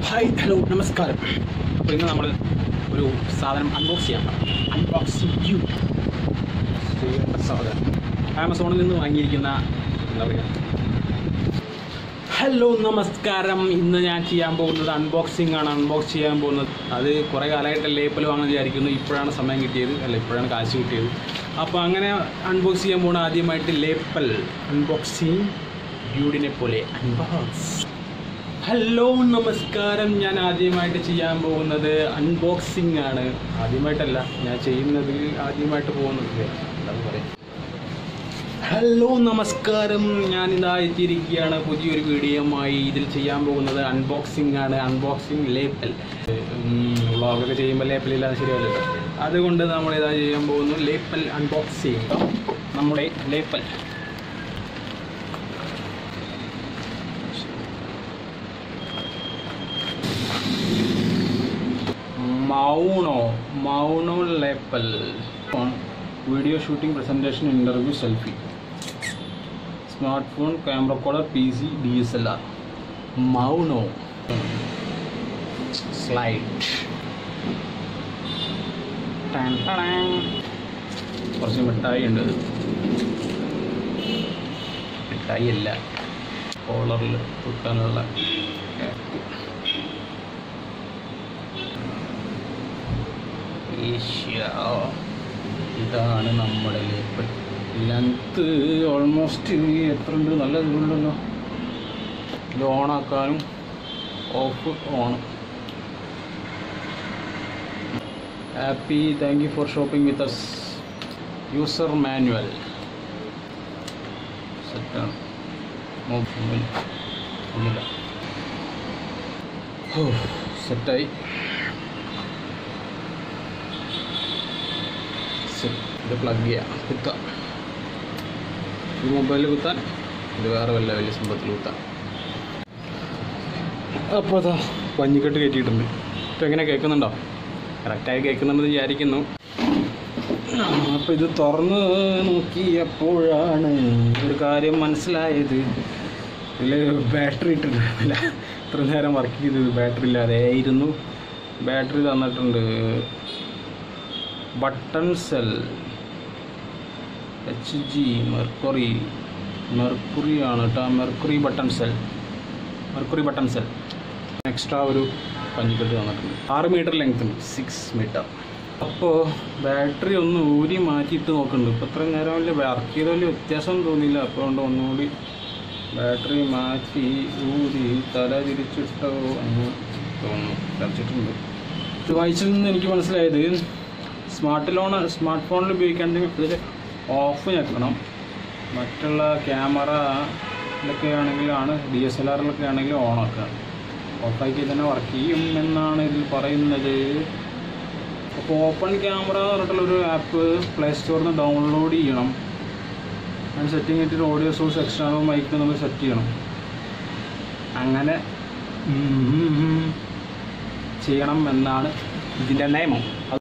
Hi hello നമസ്കാരം അപ്പോൾ ഇന്ന് നമ്മൾ ഒരു സാധനം അൺബോക്സ് ചെയ്യാൻ അൺബോക്സിംഗ് യു ചെയ്യേണ്ട സാധനം ആമസോണിൽ നിന്ന് വാങ്ങിയിരിക്കുന്ന എന്താ പറയുക ഹലോ നമസ്കാരം ഇന്ന് ഞാൻ ചെയ്യാൻ പോകുന്നത് അൺബോക്സിംഗ് ആണ് അൺബോക്സ് ചെയ്യാൻ പോകുന്നത് അത് കുറേ കാലമായിട്ട് ലേപ്പൽ വാങ്ങാൻ വിചാരിക്കുന്നു ഇപ്പോഴാണ് സമയം കിട്ടിയത് അല്ല ഇപ്പോഴാണ് കാശ് കിട്ടിയത് അപ്പോൾ അങ്ങനെ അൺബോക്സ് ചെയ്യാൻ പോകുന്ന ആദ്യമായിട്ട് ലേപ്പൽ അൺബോക്സിങ് ഡ്യൂഡിനെ പോലെ അൺബോക്സ് ഹലോ നമസ്കാരം ഞാൻ ആദ്യമായിട്ട് ചെയ്യാൻ പോകുന്നത് അൺബോക്സിംഗ് ആണ് ആദ്യമായിട്ടല്ല ഞാൻ ചെയ്യുന്നത് ആദ്യമായിട്ട് പോകുന്നത് എന്താണ് പറയുക ഹലോ നമസ്കാരം ഞാൻ ഇതാ എത്തിയിരിക്കുകയാണ് പുതിയൊരു വീഡിയോയുമായി ഇതിൽ ചെയ്യാൻ പോകുന്നത് അൺബോക്സിംഗ് ആണ് അൺബോക്സിംഗ് ലേപ്പൽ വ്ളോഗൊക്കെ ചെയ്യുമ്പോൾ ലേപ്പൽ ഇല്ലാതെ ശരിയല്ലല്ലോ അതുകൊണ്ട് നമ്മൾ ഇതാ ചെയ്യാൻ പോകുന്നു ലേപ്പൽ അൺബോക്സ് ചെയ്യുക നമ്മുടെ lapel mono mono lapel video shooting presentation interview selfie smartphone camera collar P C D S L R mono slide കുറച്ച് മിഠായി ഉണ്ട് മിഠായി അല്ല കോളറിൽ വെക്കാനുള്ള ക്യാപ്പ് ഈശ്വരാ. ഇതാണ് നമ്മുടെ ലേപ്പൽ ലെങ്ത്ത് ഓൾമോസ്റ്റ് എത്ര ഉണ്ട് നല്ല ഇതുണ്ടല്ലോ ഇത് ഓണാക്കാനും off on happy thank you for shopping with us user manual സെറ്റാണ് മൊബൈൽ ഒന്നുമില്ല ഓ സെറ്റായി സെറ്റ് ഇത് പ്ലഗ് ചെയ്യാം കുത്താം ഇത് മൊബൈലിൽ കുത്താൻ ഇത് വേറെ വല്ല വലിയ സംഭവത്തിൽ കുത്താം അപ്പോൾ അതാ പഞ്ഞിക്കെട്ട് കയറ്റിയിട്ടുണ്ട് ഇപ്പം എങ്ങനെ കേൾക്കുന്നുണ്ടോ കറക്റ്റായി കേൾക്കുന്നുണ്ടെന്ന് വിചാരിക്കുന്നു അപ്പോൾ ഇത് തുറന്ന് നോക്കിയപ്പോഴാണ് ഒരു കാര്യം മനസ്സിലായത് ഇതിൽ ബാറ്ററി ഇട്ടിട്ടില്ല ഇത്ര നേരം വർക്ക് ചെയ്തത് ബാറ്ററി ഇല്ലാതെ ആയിരുന്നു ബാറ്ററി തന്നിട്ടുണ്ട് button cell H G mercury mercury ആണ് കേട്ടോ mercury button cell mercury button cell extra ഒരു പഞ്ഞിക്കെട്ട് തന്നിട്ടുണ്ട് ആറ് മീറ്റർ ലെങ്ത് ഉണ്ട് സിക്സ് മീറ്റർ അപ്പോൾ ബാറ്ററി ഒന്ന് ഊരി മാറ്റിയിട്ട് നോക്കുന്നുണ്ട് ഇപ്പോൾ ഇത്രയും നേരം വലിയ വർക്ക് ചെയ്ത വലിയ വ്യത്യാസം തോന്നിയില്ല അപ്പോൾ കൊണ്ട് ഒന്നുകൂടി ബാറ്ററി മാറ്റി ഊരി തല തിരിച്ചിട്ടോ എന്ന് തോന്നുന്നു ധരിച്ചിട്ടുണ്ട് ഇത് വായിച്ചതിൽ നിന്ന് എനിക്ക് മനസ്സിലായത് സ്മാർട്ട് ലോൺ സ്മാർട്ട് ഫോണിൽ ഉപയോഗിക്കുകയാണെങ്കിൽ ഇതിൽ ഓഫ് ഞെക്കണം മറ്റുള്ള ക്യാമറയിലൊക്കെ ആണെങ്കിലാണ് ഡി എസ് എൽ ആറിലൊക്കെ ആണെങ്കിൽ ഓൺ ആക്കുക ഓഫാക്കി തന്നെ വർക്ക് ചെയ്യും എന്നാണ് ഇതിൽ പറയുന്നത് അപ്പോൾ ഓപ്പൺ ക്യാമറ എന്ന് പറഞ്ഞിട്ടുള്ളൊരു ആപ്പ് പ്ലേ സ്റ്റോറിൽ നിന്ന് ഡൗൺലോഡ് ചെയ്യണം അതിന് സെറ്റിംഗ് ആയിട്ട് ഓഡിയോ സോഴ്സ് എക്സ്റ്റേണൽ മൈക്ക് നമ്മൾ സെറ്റ് ചെയ്യണം അങ്ങനെ ഉം ചെയ്യണം എന്നാണ് ഇതിൻ്റെ നിയമം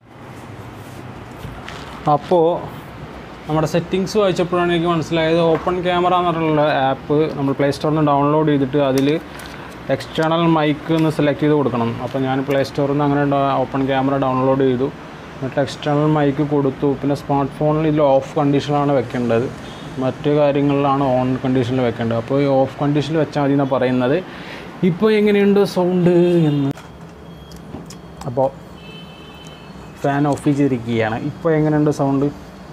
അപ്പോൾ നമ്മുടെ സെറ്റിങ്സ് വായിച്ചപ്പോഴാണ് എനിക്ക് മനസ്സിലായത് ഓപ്പൺ ക്യാമറ എന്ന് പറഞ്ഞിട്ടുള്ള ആപ്പ് നമ്മൾ പ്ലേ സ്റ്റോറിൽ നിന്ന് ഡൗൺലോഡ് ചെയ്തിട്ട് അതിൽ എക്സ്റ്റേണൽ മൈക്ക് എന്ന് സെലക്ട് ചെയ്ത് കൊടുക്കണം അപ്പോൾ ഞാൻ പ്ലേ സ്റ്റോറിൽ നിന്ന് അങ്ങനെ ഓപ്പൺ ക്യാമറ ഡൗൺലോഡ് ചെയ്തു എന്നിട്ട് എക്സ്റ്റേണൽ മൈക്ക് കൊടുത്തു പിന്നെ സ്മാർട്ട് ഫോണിൽ ഇതിൽ ഓഫ് കണ്ടീഷനാണ് വെക്കേണ്ടത് മറ്റു കാര്യങ്ങളിലാണ് ഓൺ കണ്ടീഷനിൽ വെക്കേണ്ടത് അപ്പോൾ ഈ ഓഫ് കണ്ടീഷനിൽ വെച്ചാൽ മതി എന്നാണ് പറയുന്നത് ഇപ്പോൾ എങ്ങനെയുണ്ട് സൗണ്ട് എന്ന് അപ്പോൾ ഫാൻ ഓഫ് ചെയ്തിരിക്കുകയാണ് ഇപ്പോൾ എങ്ങനെയുണ്ട് sound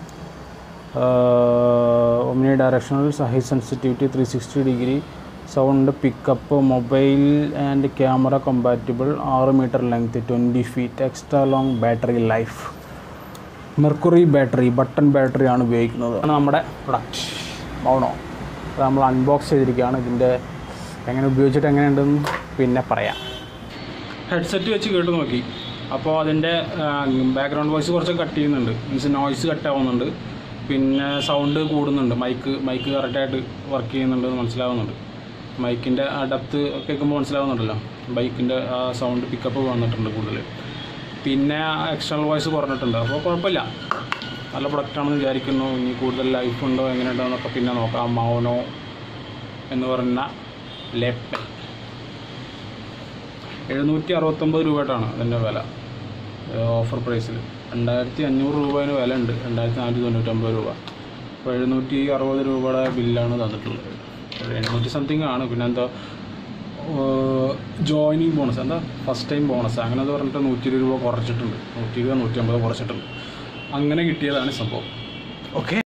omnidirectional high sensitivity three sixty degree sound pickup mobile and camera compatible ആറ് metre length twenty feet extra long battery life mercury battery button battery ആണ് ഉപയോഗിക്കുന്നത് ആണ് നമ്മുടെ പ്രൊഡക്റ്റ് മൗണോ അത് നമ്മൾ അൺബോക്സ് ചെയ്തിരിക്കുകയാണ് ഇതിൻ്റെ എങ്ങനെ ഉപയോഗിച്ചിട്ട് എങ്ങനെയുണ്ടെന്ന് പിന്നെ പറയാം ഹെഡ്സെറ്റ് വെച്ച് കേട്ട് നോക്കി അപ്പോൾ അതിൻ്റെ ബാക്ക്ഗ്രൗണ്ട് വോയിസ് കുറച്ച് കട്ട് ചെയ്യുന്നുണ്ട് മീൻസ് നോയ്സ് കട്ട് ആവുന്നുണ്ട് പിന്നെ സൗണ്ട് കൂടുന്നുണ്ട് മൈക്ക് മൈക്ക് കറക്റ്റായിട്ട് വർക്ക് ചെയ്യുന്നുണ്ട് എന്ന് മനസ്സിലാവുന്നുണ്ട് മൈക്കിൻ്റെ ആ ഡെപ്ത് കേൾക്കുമ്പോൾ മനസ്സിലാവുന്നുണ്ടല്ലോ ബൈക്കിൻ്റെ ആ സൗണ്ട് പിക്കപ്പ് വന്നിട്ടുണ്ട് കൂടുതൽ പിന്നെ എക്സ്റ്റേണൽ വോയിസ് കുറഞ്ഞിട്ടുണ്ട് അപ്പോൾ കുഴപ്പമില്ല നല്ല പ്രൊഡക്റ്റാണെന്ന് വിചാരിക്കുന്നു ഇനി കൂടുതൽ ലൈഫ് ഉണ്ടോ എങ്ങനെയുണ്ടോ എന്നൊക്കെ പിന്നെ നോക്കാം മൗനോ എന്ന് പറഞ്ഞ ലേപ്പൽ എഴുന്നൂറ്റി അറുപത്തൊമ്പത് രൂപയായിട്ടാണ് അതിൻ്റെ വില ഓഫർ പ്രൈസിൽ രണ്ടായിരത്തി അഞ്ഞൂറ് രൂപേന് വില ഉണ്ട് രണ്ടായിരത്തി നാനൂറ്റി തൊണ്ണൂറ്റൊമ്പത് രൂപ അപ്പോൾ എഴുന്നൂറ്റി അറുപത് രൂപയുടെ ബില്ലാണ് തന്നിട്ടുള്ളത് എണ്ണൂറ്റി സംതിങ് ആണ് പിന്നെ എന്താ ജോയിനിങ് ബോണസ് എന്താ ഫസ്റ്റ് ടൈം ബോണസ് അങ്ങനെ അത് പറഞ്ഞിട്ട് നൂറ്റി ഇരുപത് രൂപ കുറച്ചിട്ടുണ്ട് നൂറ്റി ഇരുപത് നൂറ്റി അമ്പത് കുറച്ചിട്ടുണ്ട് അങ്ങനെ കിട്ടിയതാണ് ഈ സംഭവം ഓക്കെ